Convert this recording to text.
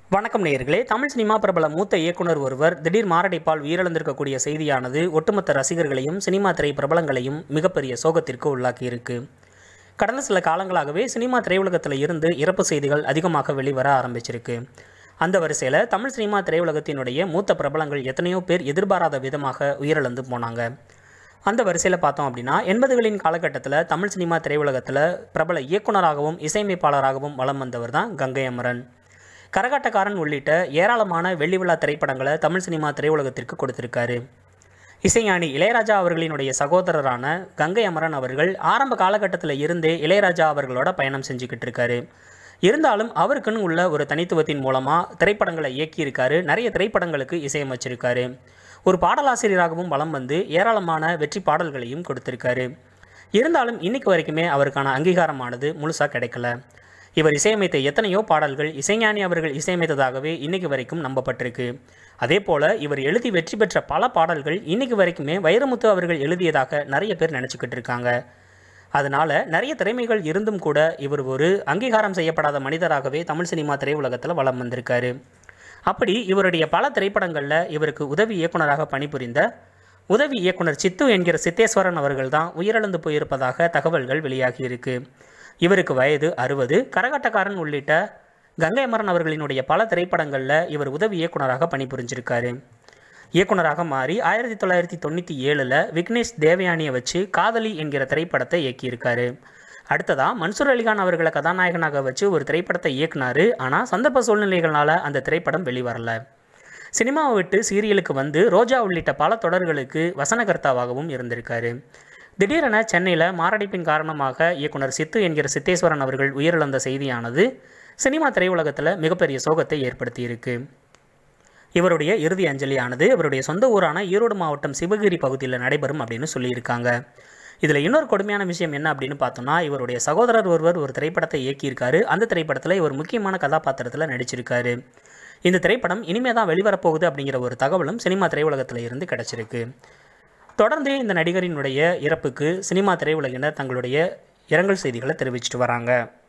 வணக்கம் நேயர்களே தமிழ் சினிமா பிரபல மூத்த இயக்குனர் ஒருவர் திடீர் மாரடைப்பால் உயிரிழந்திருக்கக்கூடிய செய்தியானது ஒட்டுமொத்த ரசிகர்களையும் சினிமா திரை பிரபலங்களையும் மிகப்பெரிய சோகத்திற்கு உள்ளாக்கியிருக்கு கடந்த சில காலங்களாகவே சினிமா திரையுலகத்தில் இருந்து இறப்பு செய்திகள் அதிகமாக வெளிவர ஆரம்பிச்சிருக்கு அந்த வரிசையில் தமிழ் சினிமா திரையுலகத்தினுடைய மூத்த பிரபலங்கள் எத்தனையோ பேர் எதிர்பாராத விதமாக உயிரிழந்து போனாங்க அந்த வரிசையில் பார்த்தோம் அப்படின்னா எண்பதுகளின் காலகட்டத்தில் தமிழ் சினிமா திரையுலகத்தில் பிரபல இயக்குனராகவும் இசையமைப்பாளராகவும் வலம் வந்தவர் தான் கங்கை அமரன் கரகாட்டக்காரன் உள்ளிட்ட ஏராளமான வெள்ளி விழா திரைப்படங்களை தமிழ் சினிமா திரையுலகத்திற்கு கொடுத்திருக்காரு இசைஞானி இளையராஜா அவர்களினுடைய சகோதரரான கங்கை அமரன் அவர்கள் ஆரம்ப காலகட்டத்தில் இருந்தே இளையராஜா அவர்களோட பயணம் செஞ்சுக்கிட்டு இருக்காரு இருந்தாலும் அவருக்குன்னு உள்ள ஒரு தனித்துவத்தின் மூலமாக திரைப்படங்களை இயக்கியிருக்காரு நிறைய திரைப்படங்களுக்கு இசையமைச்சிருக்காரு ஒரு பாடலாசிரியராகவும் வலம் வந்து ஏராளமான வெற்றி பாடல்களையும் கொடுத்திருக்காரு இருந்தாலும் இன்னைக்கு வரைக்குமே அவருக்கான அங்கீகாரமானது முழுசாக கிடைக்கல இவர் இசையமைத்த எத்தனையோ பாடல்கள் இசைஞானி அவர்கள் இசையமைத்ததாகவே இன்னைக்கு வரைக்கும் நம்பப்பட்டிருக்கு அதே போல் இவர் எழுதி வெற்றி பெற்ற பல பாடல்கள் இன்னைக்கு வரைக்குமே வைரமுத்து அவர்கள் எழுதியதாக நிறைய பேர் நினச்சிக்கிட்டு இருக்காங்க அதனால நிறைய திறமைகள் இருந்தும் கூட இவர் ஒரு அங்கீகாரம் செய்யப்படாத மனிதராகவே தமிழ் சினிமா திரையுலகத்தில் வலம் வந்திருக்காரு அப்படி இவருடைய பல திரைப்படங்களில் இவருக்கு உதவி இயக்குனராக பணிபுரிந்த உதவி இயக்குனர் சித்து என்கிற சித்தேஸ்வரன் அவர்கள் தான் உயிரிழந்து போயிருப்பதாக தகவல்கள் வெளியாகியிருக்கு இவருக்கு வயது அறுபது கரகாட்டக்காரன் உள்ளிட்ட கங்கை அமரன் அவர்களினுடைய பல திரைப்படங்களில் இவர் உதவி இயக்குனராக பணிபுரிஞ்சிருக்காரு இயக்குனராக மாறி ஆயிரத்தி தொள்ளாயிரத்தி தொண்ணூற்றி ஏழில் விக்னேஷ் தேவயானியை வச்சு காதலி என்கிற திரைப்படத்தை இயக்கியிருக்காரு அடுத்ததா மன்சூர் அலிகான் அவர்களை கதாநாயகனாக வச்சு ஒரு திரைப்படத்தை இயக்குனாரு ஆனால் சந்தர்ப்ப சூழ்நிலைகளால் அந்த திரைப்படம் வெளிவரல சினிமாவை விட்டு சீரியலுக்கு வந்து ரோஜா உள்ளிட்ட பல தொடர்களுக்கு வசனகர்த்தாவாகவும் இருந்திருக்காரு திடீரென சென்னையில் மாரடைப்பின் காரணமாக இயக்குனர் சித்து என்கிற சித்தேஸ்வரன் அவர்கள் உயிரிழந்த செய்தியானது சினிமா திரையுலகத்தில் மிகப்பெரிய சோகத்தை ஏற்படுத்தியிருக்கு இவருடைய இறுதி அஞ்சலியானது இவருடைய சொந்த ஊரான ஈரோடு மாவட்டம் சிவகிரி பகுதியில் நடைபெறும் அப்படின்னு சொல்லியிருக்காங்க இதில் இன்னொரு கொடுமையான விஷயம் என்ன அப்படின்னு பார்த்தோம்னா இவருடைய சகோதரர் ஒருவர் ஒரு திரைப்படத்தை இயக்கியிருக்காரு அந்த திரைப்படத்தில் இவர் முக்கியமான கதாபாத்திரத்தில் நடிச்சிருக்காரு இந்த திரைப்படம் இனிமே தான் வெளிவரப்போகுது அப்படிங்கிற ஒரு தகவலும் சினிமா திரையுலகத்தில் இருந்து கிடச்சிருக்கு தொடர்ந்து இந்த நடிகரினுடைய இறப்புக்கு சினிமா திரையுலகினர் தங்களுடைய இரங்கல் செய்திகளை தெரிவிச்சிட்டு வராங்க